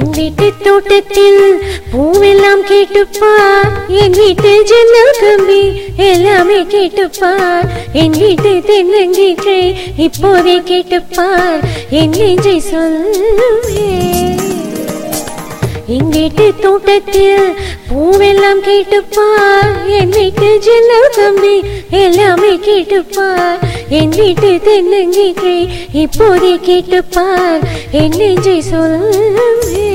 என் வீட்டு தோட்டத்தில் பூவெல்லாம் கேட்டுப்பார் என் வீட்டு ஜன்னல் கம்பி எல்லாமே கேட்டுப்பார் என் வீட்டு தென்னங்கீற்றை இப்போதே கேட்டுப்பார் என் நெஞ்சை சொல்லுவே என் வீட்டு தோட்டத்தில் பூவெல்லாம் கேட்டுப்பார் என் வீட்டு ஜன்னல் கம்பி எல்லாமே கேட்டுப்பார் என் வீட்டு தென்னங்கீற்றை இப்போதே கேட்டுப்பார் என் நெஞ்சை சொல்லுவே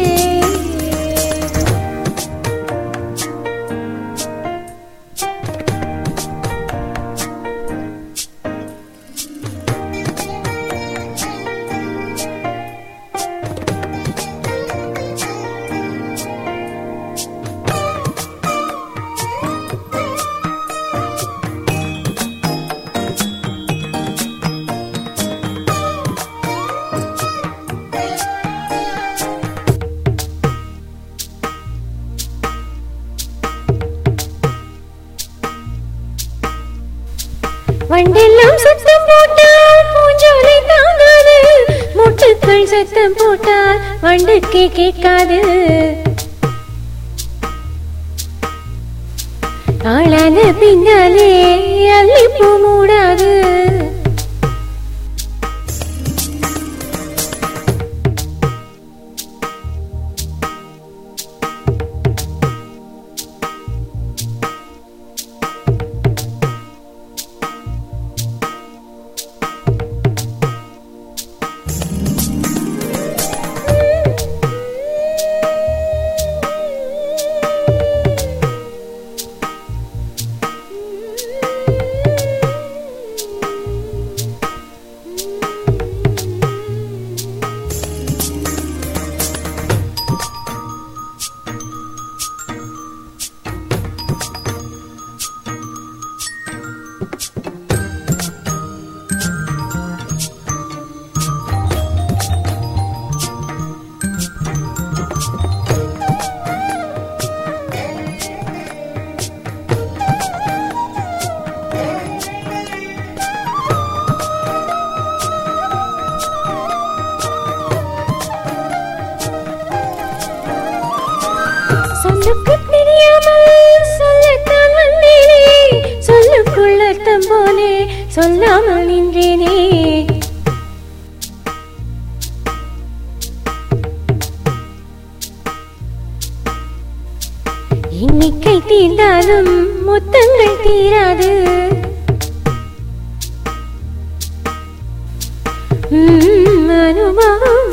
வண்டெல்லாம் சத்தம் போட்டால் பூஞ்சோலை தாங்காது மொட்டுக்கள் சத்தம் போட்டால் வண்டுக்கே கேட்காது ஆளான பின்னாலே அள்ளிப்பூ மூடாது சொல்லுக்கு தெரியாமல் சொல்லத்தான் வந்தேனே சொல்லுக்குள் அர்த்தம் போலே சொல்லாமல் நின்றேனே எண்ணிக்கை தீர்ந்தாலும் முத்தங்கள் தீராது உம், அனுபவம்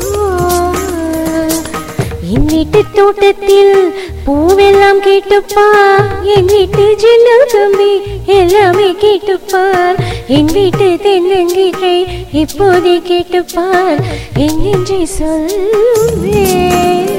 என் வீட்டு தோட்டத்தில் பூவெல்லாம் கேட்டுப்பார் என் வீட்டு ஜன்னல் கம்பி எல்லாமே கேட்டுப்பார் என் வீட்டு தென்னங்கீற்றை இப்போதே கேட்டுப்பார் என் நெஞ்சை சொல்வே